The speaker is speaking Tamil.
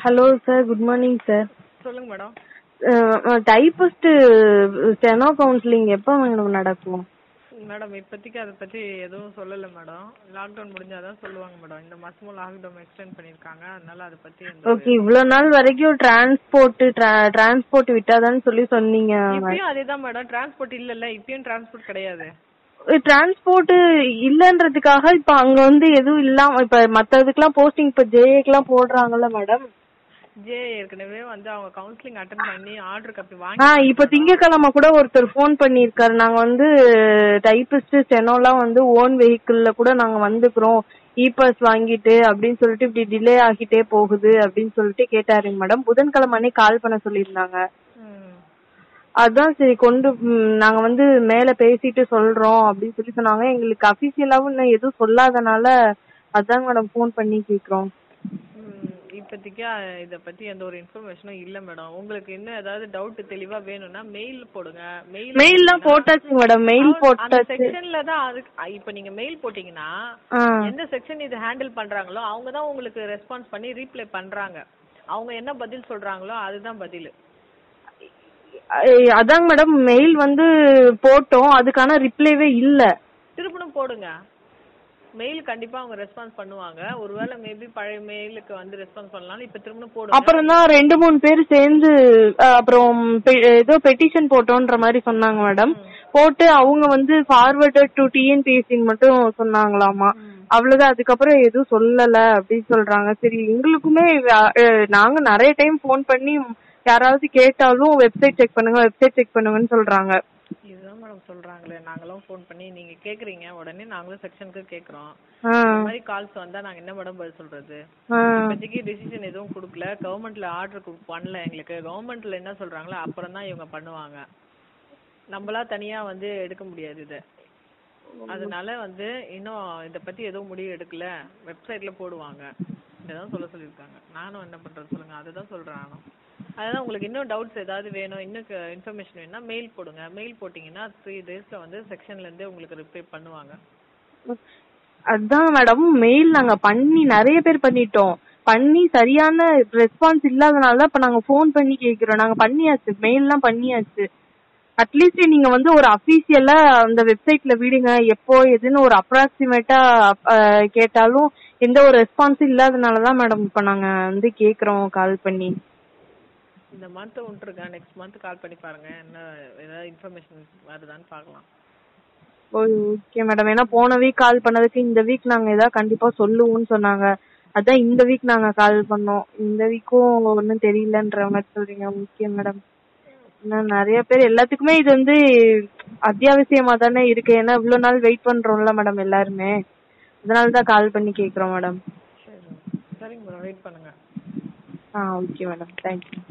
Hello sir good morning sir சொல்லுங்க மேடம் டைபிஸ்ட் ஸ்டெனோ கவுன்சிலிங் எப்போ மேடம் நடக்கும் மேடம் இப்போதைக்கு அதை பற்றி எதுவும் சொல்லலை மேடம் லாக்டவுன் முடிஞ்சாதான் சொல்லுவாங்க மேடம் இந்த மாசமும் லாக்டவுன் எக்ஸ்டெண்ட் பண்ணியிருக்காங்க அதனால அதை பற்றி எந்த ஒரு- ஓகே இவ்வளோ நாள் வரைக்கும் டிரான்ஸ்போர்ட் டிரான்ஸ்போர்ட் விட்டாதான்னு சொல்லி சொன்னீங்க இப்பயும் அதேதான் மேடம் டிரான்ஸ்போர்ட் இல்லல்ல இப்பயும் டிரான்ஸ்போர்ட் கிடையாது டிரான்ஸ்போர்ட் இல்லன்றதுக்காக இப்ப அங்க வந்து எதுவும் இல்லாம இப்ப மத்ததுக்கெல்லாம் போஸ்டிங் இப்ப ஜேஏக்கெல்லாம் போடுறாங்கல்ல மேடம் ஜே ஏற்கனவே வந்து அவங்க கவுன்சிலிங் அட்டன் பண்ணி ஆர்டர் காப்பி ஆ வாங்கி இப்ப திங்கக்கிழமை கூட ஒருத்தர் ஃபோன் பண்ணிருக்காரு நாங்க வந்து டைபிஸ்ட் ஸ்டெனோலாம் வந்து ஓன் வெஹிக்கிள்ல கூட நாங்க வந்துக்கிறோம் இ பாஸ் வாங்கிட்டு அப்படின்னு சொல்லிட்டு இப்படி டிலே ஆகிட்டே போகுது அப்படின்னு சொல்லிட்டு கேட்டாருங்க மேடம் புதன்கிழமை அன்னைக்கு கால் பண்ண சொல்லியிருந்தாங்க ம். அதான் சரி கொண்டு ம், நாங்க வந்து மேல பேசிட்டு சொல்றோம் அப்படின்னு சொல்லி சொன்னாங்க எங்களுக்கு அபிஷியலாவும் இன்னும் எதுவும் சொல்லாதனால அதான் மேடம் ஃபோன் பண்ணி கேக்குறோம் ம், இப்போதைக்கு அஹ், இத பத்தி எந்த ஒரு இன்ஃபர்மேஷனும் இல்ல மேடம் உங்களுக்கு இன்னும் ஏதாவது டவுட் தெளிவா வேணும்னா மெயில் போடுங்க மெயில் மெயில்லாம் போட்டாச்சுங்க மேடம் மெயில் அந்த போட்டாச்சு செக்ஷன்ல தான் அதுக்கு அ, இப்ப நீங்க மெயில் போட்டீங்கன்னா ஆ எந்த செக்ஷன் இது ஹேண்டில் பண்றாங்களோ அவங்க தான் உங்களுக்கு ரெஸ்பான்ஸ் பண்ணி ரீப்ளை பண்றாங்க அவங்க என்ன பதில் சொல்றாங்களோ அதுதான் பதில் ஐ- அதாங்க மேடம் மெயில் வந்து போட்டோம் அதுக்கான ரிப்ளைவே இல்ல திருப்பணும் போடுங்க மெயில் கண்டிப்பா அவங்க ரெஸ்பான்ஸ் பண்ணுவாங்க ஒருவேளை மேபி பழைய மெயிலுக்கு வந்து ரெஸ்பான்ஸ் பண்ணலாம் இப்ப திரும்பணும் போடுங்க அப்புறம் தான் ரெண்டு மூணு பேர் சேர்ந்து அஹ், அப்புறம் பெ- ஏதோ பெட்டிஷன் போட்டோன்ற மாதிரி சொன்னாங்க மேடம் போட்டு அவங்க வந்து ஃபார்வர்டட் டு டிஎன்பிஎஸ்சின்னு மட்டும் சொன்னாங்களாமா அவ்வளவுதான் அதுக்கப்புறம் எதுவும் சொல்லல அப்படின்னு சொல்றாங்க சரி எங்களுக்குமே அஹ், அஹ், நாங்க நிறைய டைம் ஃபோன் பண்ணி யாராவது கேட்டாலும் வெப்சைட் செக் பண்ணுங்க வெப்சைட் செக் பண்ணுங்கன்னு சொல்றாங்க இதுதான் மேடம் சொல்றாங்களே நாங்களும் ஃபோன் பண்ணி நீங்க கேக்குறீங்க உடனே நாங்களும் செக்ஷனுக்கு கேக்குறோம் ஆ, இந்த மாதிரி கால்ஸ் வந்தா நாங்க என்ன மேடம் பதில் சொல்றது ஆ, இப்போதைக்கு டிசிஷன் எதுவும் கொடுக்கல கவர்மெண்ட்ல ஆர்டர் பண்ணல எங்களுக்கு கவர்மெண்ட்ல என்ன சொல்றாங்களோ அப்புறம் தான் இவங்க பண்ணுவாங்க நம்மளா தனியா வந்து எடுக்க முடியாது இத அதனால வந்து இன்னும் இத பத்தி எதுவும் முடிவு எடுக்கல வெப்சைட்ல போடுவாங்க இதான் சொல்ல சொல்லியிருக்காங்க நானும் என்ன பண்றது சொல்லுங்க அதுதான் சொல்றேன் நானும் அதான் உங்களுக்கு இன்னும் டவுட்ஸ் ஏதாவது வேணும் இன்னும் இன்ஃபர்மேஷன் வேணும்னா மெயில் போடுங்க மெயில் போட்டீங்கன்னா த்ரீ டேஸ்ல வந்து செக்ஷன்ல இருந்து உங்களுக்கு ரிப்ளை பண்ணுவாங்க அதான் மேடம் மெயில் நாங்க பண்ணி நிறைய பேர் பண்ணிட்டோம் பண்ணி சரியான ரெஸ்பான்ஸ் இல்லாதனால தான் இப்ப நாங்க ஃபோன் பண்ணி கேக்குறோம் நாங்க பண்ணியாச்சு மெயில்லாம் பண்ணியாச்சு அட்லீஸ்ட் நீங்க வந்து ஒரு அபிஷியலா அந்த வெப்சைட்ல விடுங்க எப்போ எதுன்னு ஒரு அப்ராக்சிமேட்டா கேட்டாலும் எந்த ஒரு ரெஸ்பான்ஸும் இல்லாதனால தான் மேடம் இப்ப நாங்க வந்து கேக்குறோம் கால் பண்ணி இந்த மந்த் விட்டுருங்க நெக்ஸ்ட் மந்த் கால் பண்ணி பாருங்க என்ன ஏதாவது இன்ஃபர்மேஷன் வருதான்னு பார்க்கலாம் ஓகே மேடம் ஏன்னா போன வீக் கால் பண்ணதுக்கு இந்த வீக் நாங்க ஏதாவது கண்டிப்பா சொல்லுவோம்னு சொன்னாங்க அதான் இந்த வீக் நாங்க கால் பண்ணோம் இந்த வீக்கும் ஒன்றும் தெரியலன்ற மாதிரி சொல்றீங்க ஓகே மேடம் இன்னும் நிறைய பேர் எல்லாத்துக்குமே இது வந்து அத்தியாவசியமா தானே இருக்கு ஏன்னா இவ்வளவு நாள் வெயிட் பண்றோம்ல மேடம் எல்லாருமே அதனால தான் கால் பண்ணி கேக்குறோம் மேடம் சரி சரிங்க மேடம் வெயிட் பண்ணுங்க ஆ ஓகே மேடம் தேங்க்யூ